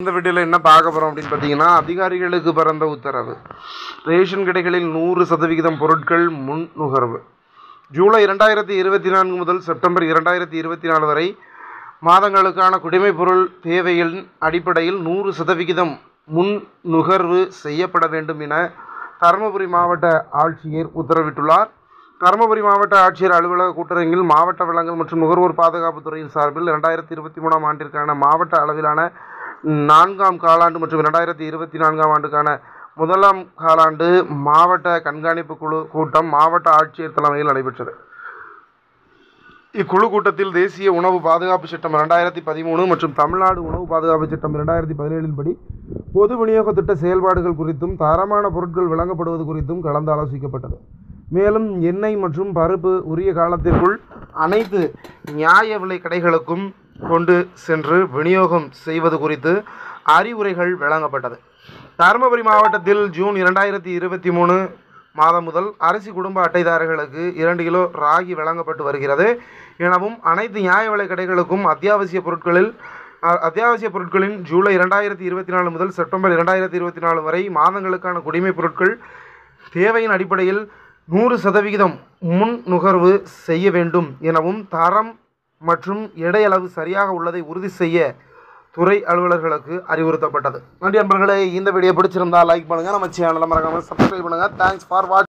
இந்த வீடியோவில் என்ன பார்க்க போகிறோம் அப்படின்னு பார்த்தீங்கன்னா அதிகாரிகளுக்கு பிறந்த உத்தரவு ரேஷன் கடைகளில் நூறு சதவிகிதம் பொருட்கள் முன் நுகர்வு ஜூலை இரண்டாயிரத்தி இருபத்தி நான்கு முதல் செப்டம்பர் இரண்டாயிரத்தி இருபத்தி நாலு வரை மாதங்களுக்கான குடிமைப் பொருள் தேவையின் அடிப்படையில் நூறு சதவிகிதம் முன் நுகர்வு செய்யப்பட வேண்டும் என தருமபுரி மாவட்ட ஆட்சியர் உத்தரவிட்டுள்ளார் தருமபுரி மாவட்ட ஆட்சியர் அலுவலக கூட்டரங்கில் மாவட்ட வளங்கள் மற்றும் நுகர்வோர் பாதுகாப்புத் துறையின் சார்பில் இரண்டாயிரத்தி இருபத்தி மூணாம் ஆண்டிற்கான மாவட்ட அளவிலான நான்காம் காலாண்டு மற்றும் இரண்டாயிரத்தி இருபத்தி நான்காம் ஆண்டுக்கான முதலாம் காலாண்டு மாவட்ட கண்காணிப்பு குழு கூட்டம் மாவட்ட ஆட்சியர் தலைமையில் நடைபெற்றது இக்குழு கூட்டத்தில் தேசிய உணவு பாதுகாப்பு சட்டம் இரண்டாயிரத்தி பதிமூணு மற்றும் தமிழ்நாடு உணவு பாதுகாப்பு சட்டம் இரண்டாயிரத்தி பதினேழின் படி பொது விநியோக திட்ட செயல்பாடுகள் குறித்தும் தரமான பொருட்கள் வழங்கப்படுவது குறித்தும் கலந்து ஆலோசிக்கப்பட்டது மேலும் எண்ணெய் மற்றும் பருப்பு உரிய காலத்திற்குள் அனைத்து நியாய விலை கடைகளுக்கும் கொண்டு சென்று விநியோகம் செய்வது குறித்து அறிவுரைகள் வழங்கப்பட்டது தருமபுரி மாவட்டத்தில் ஜூன் இரண்டாயிரத்தி இருபத்தி மூணு மாதம் முதல் அரிசி குடும்ப அட்டைதாரர்களுக்கு இரண்டு கிலோ ராகி வழங்கப்பட்டு வருகிறது எனவும் அனைத்து நியாய விலை கடைகளுக்கும் அத்தியாவசிய பொருட்களில் அ- அத்தியாவசிய பொருட்களின் ஜூலை இரண்டாயிரத்தி இருபத்தி நாலு முதல் செப்டம்பர் இரண்டாயிரத்தி இருபத்தி நாலு வரை மாதங்களுக்கான குடிமைப் பொருட்கள் தேவையின் அடிப்படையில் நூறு சதவிகிதம் முன் நுகர்வு செய்ய வேண்டும் எனவும் தரம் மற்றும் எடையளவு சரியாக உள்ளதை உறுதி செய்ய துறை அலுவலர்களுக்கு அறிவுறுத்தப்பட்டது நன்றி நண்பர்களே இந்த வீடியோ பிடிச்சிருந்தா லைக் பண்ணுங்கள் நம்ம சேனலை மறக்காமல் சப்ஸ்கிரைப் பண்ணுங்கள் தேங்க்ஸ் ஃபார் வாட்ச்